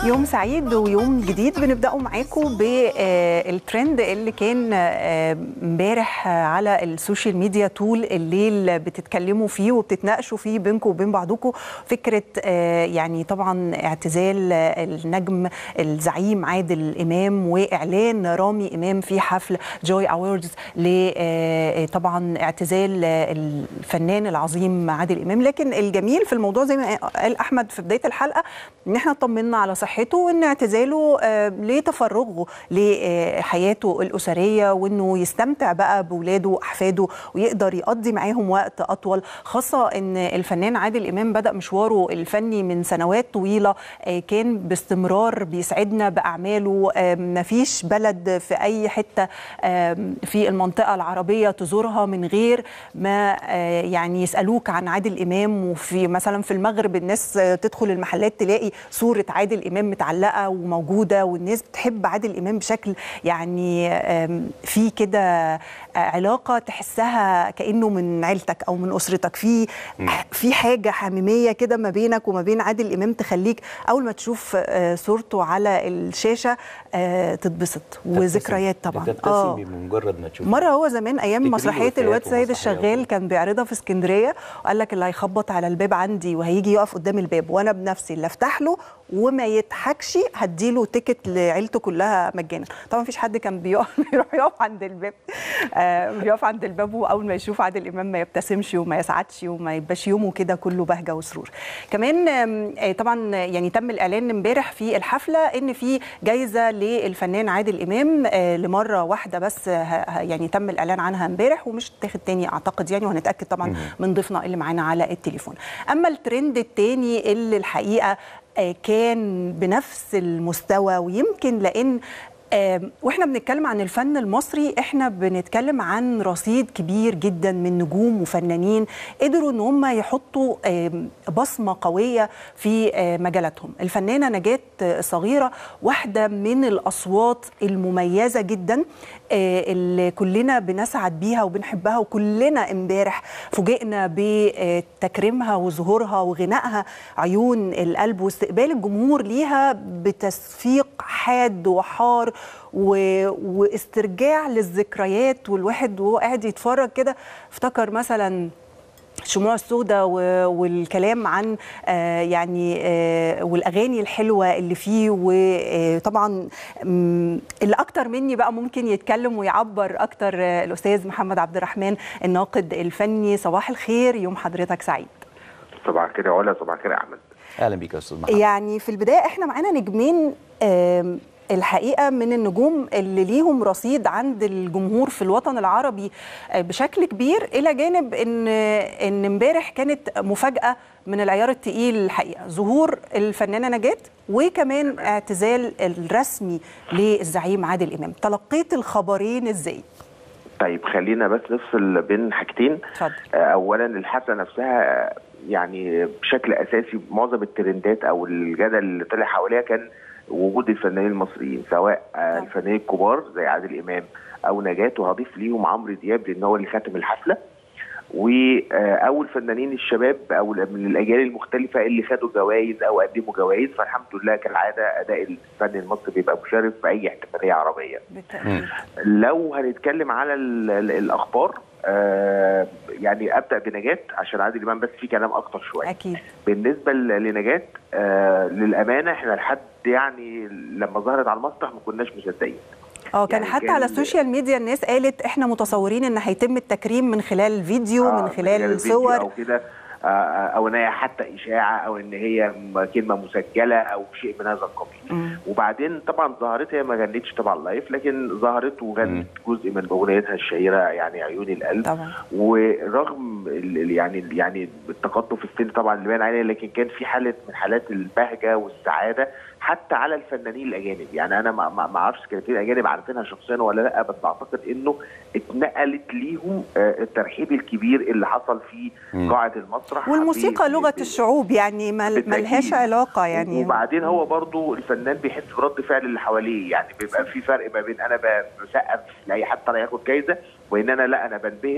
يوم سعيد ويوم جديد بنبداه معاكم بالترند اللي كان امبارح على السوشيال ميديا طول الليل بتتكلموا فيه وبتتناقشوا فيه بينكم وبين بعضكم فكره يعني طبعا اعتزال النجم الزعيم عادل امام واعلان رامي امام في حفل جوي اووردز طبعا اعتزال الفنان العظيم عادل امام لكن الجميل في الموضوع زي ما قال احمد في بدايه الحلقه ان احنا اطمنا على صحته وان اعتزاله لتفرغه لحياته الاسريه وانه يستمتع بقى باولاده واحفاده ويقدر يقضي معاهم وقت اطول خاصه ان الفنان عادل امام بدا مشواره الفني من سنوات طويله كان باستمرار بيسعدنا باعماله مفيش بلد في اي حته في المنطقه العربيه تزورها من غير ما يعني يسالوك عن عادل امام وفي مثلا في المغرب الناس تدخل المحلات تلاقي صوره عادل امام متعلقه وموجوده والناس بتحب عادل امام بشكل يعني في كده علاقه تحسها كانه من عيلتك او من اسرتك في في حاجه حميميه كده ما بينك وما بين عادل امام تخليك اول ما تشوف صورته على الشاشه تتبسط وذكريات طبعا اه بمجرد ما تشوف مره هو زمان ايام مسرحيه الواد سيد الشغال كان بيعرضها في اسكندريه وقال لك اللي هيخبط على الباب عندي وهيجي يقف قدام الباب وانا بنفسي اللي افتح له وما يضحكش هديله تيكت لعيلته كلها مجانا طبعا مفيش حد كان بيقف بيروح يقف عند الباب آه بيقف عند الباب واول ما يشوف عادل امام ما يبتسمش وما يسعدش وما يبقاش يومه كده كله بهجه وسرور كمان آه طبعا يعني تم الاعلان امبارح في الحفله ان في جايزه للفنان عادل امام آه لمره واحده بس يعني تم الاعلان عنها امبارح ومش تاخد تاني اعتقد يعني وهنتاكد طبعا من ضيفنا اللي معانا على التليفون اما الترند التاني اللي الحقيقه كان بنفس المستوى ويمكن لان واحنا بنتكلم عن الفن المصري احنا بنتكلم عن رصيد كبير جدا من نجوم وفنانين قدروا ان هم يحطوا بصمه قويه في مجالاتهم الفنانه نجاة صغيره واحده من الاصوات المميزه جدا اللي كلنا بنسعد بيها وبنحبها وكلنا امبارح فوجئنا بتكريمها وظهورها وغنائها عيون القلب واستقبال الجمهور ليها بتصفيق حاد وحار و... واسترجاع للذكريات والواحد وهو قاعد يتفرج كده افتكر مثلا الشموع السوداء والكلام عن يعني والاغاني الحلوه اللي فيه وطبعا اللي اكتر مني بقى ممكن يتكلم ويعبر اكتر الاستاذ محمد عبد الرحمن الناقد الفني صباح الخير يوم حضرتك سعيد صباح الخير يا علا صباح الخير يا احمد اهلا بيك يا استاذ محمد يعني في البدايه احنا معانا نجمين الحقيقه من النجوم اللي ليهم رصيد عند الجمهور في الوطن العربي بشكل كبير الى جانب ان ان امبارح كانت مفاجاه من العيار الثقيل الحقيقه ظهور الفنانه نجاة وكمان اعتزال الرسمي للزعيم عادل امام تلقيت الخبرين ازاي طيب خلينا بس نفصل بين حاجتين اتفضل اولا الحفله نفسها يعني بشكل اساسي معظم الترندات او الجدل اللي طلع حواليها كان وجود الفنانين المصريين سواء طبعا. الفنانين الكبار زي عادل امام او نجاة وهضيف ليهم عمرو دياب لان هو اللي ختم الحفله او الفنانين الشباب او من الاجيال المختلفه اللي خدوا جوائز او قدموا جوائز فالحمد لله كالعاده اداء الفن المصري بيبقى مشرف في اي احتفاليه عربيه. بالتأكيد. لو هنتكلم على ال ال الاخبار آه يعني ابدا بنجاة عشان عادل امام بس في كلام اكتر شويه اكيد بالنسبه لنجاة آه للامانه احنا لحد يعني لما ظهرت على المسرح ما كناش مصدقين اه كان يعني حتى على السوشيال ميديا الناس قالت احنا متصورين ان هيتم التكريم من خلال فيديو آه من خلال صور او كده او ان هي حتى اشاعه او ان هي كلمه مسجله او شيء من هذا القبيل وبعدين طبعا ظهرت هي ما غنتش طبعا لايف لكن ظهرت وغنت جزء من اغنيتها الشهيره يعني عيون القلب طبعا ورغم يعني يعني التقدم في السن طبعا اللي باين عليه لكن كان في حاله من حالات البهجه والسعاده حتى على الفنانين الاجانب يعني انا ما اعرفش كان في الاجانب عارفينها شخصيا ولا لا بس اعتقد انه اتنقلت ليهم الترحيب الكبير اللي حصل في قاعه المسرح والموسيقى لغه الشعوب يعني ملهاش علاقه يعني وبعدين هو برضو الفنان بيحس برد فعل اللي حواليه يعني بيبقى في فرق ما بين انا بسقف لاي حد طالع ياخد جايزه وان انا لا انا بنبهر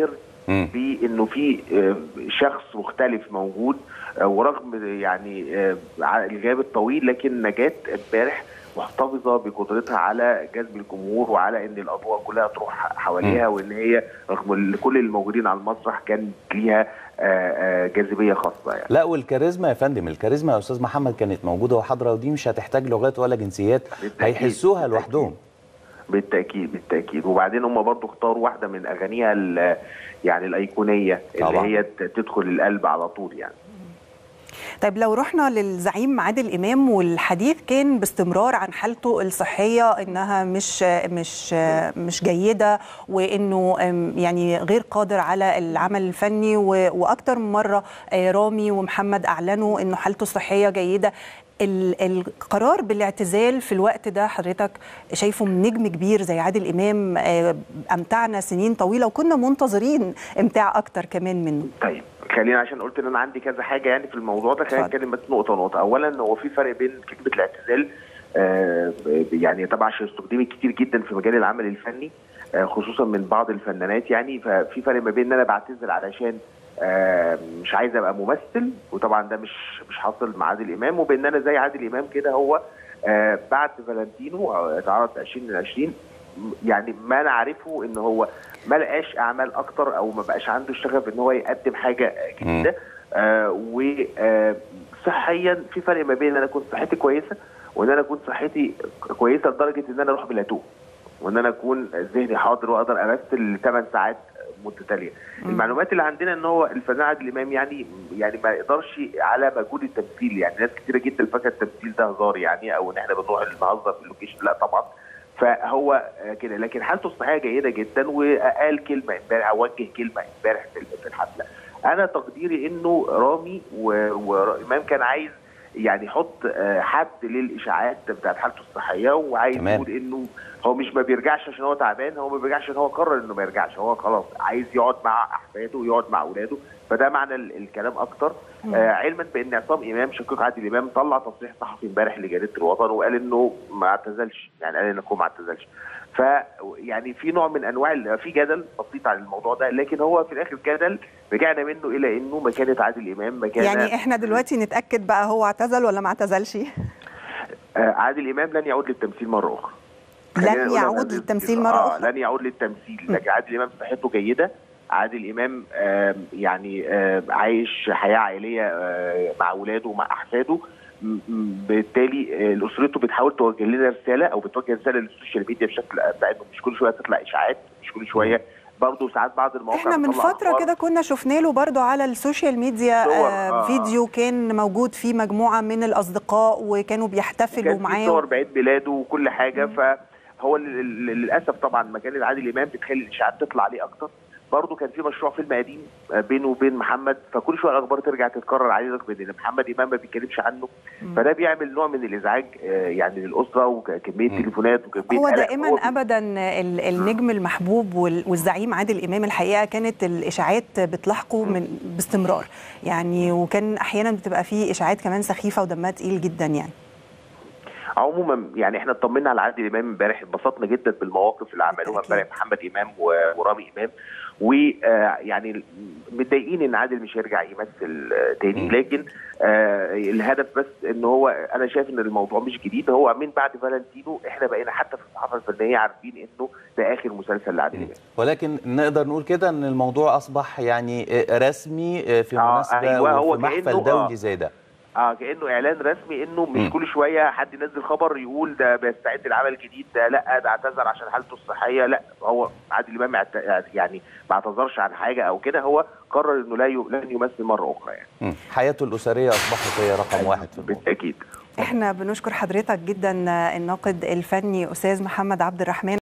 بانه في شخص مختلف موجود ورغم يعني الغياب الطويل لكن نجاه امبارح محتفظه بقدرتها على جذب الجمهور وعلى ان الاضواء كلها تروح حواليها وان هي رغم كل الموجودين على المسرح كان ليها جاذبيه خاصه يعني. لا والكاريزما يا فندم الكاريزما يا استاذ محمد كانت موجوده وحاضره ودي مش هتحتاج لغات ولا جنسيات هيحسوها لوحدهم بالتاكيد بالتاكيد وبعدين هم برضو اختاروا واحده من اغانيها يعني الايقونيه اللي طبعا. هي تدخل القلب على طول يعني طيب لو رحنا للزعيم عادل امام والحديث كان باستمرار عن حالته الصحيه انها مش مش مش جيده وانه يعني غير قادر على العمل الفني واكثر من مره رامي ومحمد اعلنوا انه حالته الصحيه جيده القرار بالاعتزال في الوقت ده حضرتك شايفه من نجم كبير زي عادل امام امتعنا سنين طويله وكنا منتظرين امتاع اكتر كمان منه طيب خلينا عشان قلت ان انا عندي كذا حاجه يعني في الموضوع ده خلينا نتكلم بس نقطه نقطه اولا هو في فرق بين كلمه الاعتزال آه يعني طبعا عشان استخدمت كتير جدا في مجال العمل الفني آه خصوصا من بعض الفنانات يعني ففي فرق ما بين ان انا بعتزل علشان آه مش عايز ابقى ممثل وطبعا ده مش مش حاصل مع عادل امام وبان انا زي عادل امام كده هو آه بعد فالنتينو اتعرض 2020 يعني ما نعرفه ان هو ما لقاش اعمال اكتر او ما بقاش عنده الشغف ان هو يقدم حاجه جديده آه وصحيا في فرق ما بين ان انا اكون صحتي كويسه وان انا اكون صحتي كويسه لدرجه ان انا اروح بلاتو وان انا اكون ذهني حاضر واقدر امثل 8 ساعات متتاليه المعلومات اللي عندنا ان هو الفنان عادل امام يعني يعني ما يقدرش على مجهود التمثيل يعني ناس كتيره جدا فاكره التمثيل ده هزار يعني او ان احنا بنروح نهزر في اللوكيشن لا طبعا فهو كده لكن حالته الصحيه جيده جدا وقال كلمه امبارح وجه كلمه امبارح في الحفله انا تقديري انه رامي وامام كان عايز يعني يحط حد للاشاعات بتاعت حالته الصحيه وعايز يقول انه هو مش ما بيرجعش عشان هو تعبان هو ما بيرجعش عشان هو قرر انه ما يرجعش هو خلاص عايز يقعد مع احفاده ويقعد مع اولاده فده معنى الكلام اكتر آه علما بان عصام امام شقيق عادل امام طلع تصريح صحفي امبارح لجريده الوطن وقال انه ما اعتزلش يعني قال انه ما اعتزلش ف يعني في نوع من انواع في جدل بسيط عن الموضوع ده لكن هو في الاخر جدل رجعنا منه الى انه مكانه عادل امام مكانه يعني احنا دلوقتي نتاكد بقى هو اعتزل ولا ما اعتزلش آه عادل امام لن يعود للتمثيل مره اخرى لن يعود للتمثيل مره آه اخرى لن يعود للتمثيل لكن عادل امام صحته جيده عادل امام آه يعني آه عايش حياه عائليه آه مع اولاده ومع احفاده بالتالي اسرته بتحاول توجه لنا رساله او بتوجه رساله للسوشيال ميديا بشكل بانه مش كل شويه تطلع اشاعات مش كل شويه برضه ساعات بعض المواقع احنا من فتره كده كنا شفنا له برضه على السوشيال ميديا آه فيديو كان موجود فيه مجموعه من الاصدقاء وكانوا بيحتفلوا معاه كان صور بعيد ميلاده وكل حاجه م. فهو للاسف طبعا مكان عادل امام بتخلي الاشاعات تطلع عليه اكتر برضه كان في مشروع فيلم قديم بينه وبين محمد فكل شويه الاخبار ترجع تتكرر عليه رغم ان محمد امام ما بيتكلمش عنه مم. فده بيعمل نوع من الازعاج يعني للاسره وكميه تليفونات وكميه هو دائما هو ابدا النجم المحبوب والزعيم عادل امام الحقيقه كانت الاشاعات بتلاحقه من باستمرار يعني وكان احيانا بتبقى فيه اشاعات كمان سخيفه ودمها تقيل جدا يعني عموما يعني احنا اطمنا على عادل امام امبارح اتبسطنا جدا بالمواقف اللي عملوها امبارح محمد امام ورامي امام ويعني متضايقين ان عادل مش هيرجع يمثل تاني لكن آه الهدف بس ان هو انا شايف ان الموضوع مش جديد هو من بعد فالنتينو احنا بقينا حتى في الصحافه الفنيه عارفين انه ده اخر مسلسل لعادل امام ولكن نقدر نقول كده ان الموضوع اصبح يعني رسمي في مناسبه آه أيوة وفي محفل دولي زي ده اه كانه اعلان رسمي انه مش م. كل شويه حد ينزل خبر يقول ده بيستعد لعمل جديد ده لا ده اعتذر عشان حالته الصحيه لا هو عادل امام يعني ما اعتذرش عن حاجه او كده هو قرر انه لا لن يمثل مره اخرى يعني م. حياته الاسريه اصبحت هي رقم واحد في بالتاكيد احنا بنشكر حضرتك جدا الناقد الفني استاذ محمد عبد الرحمن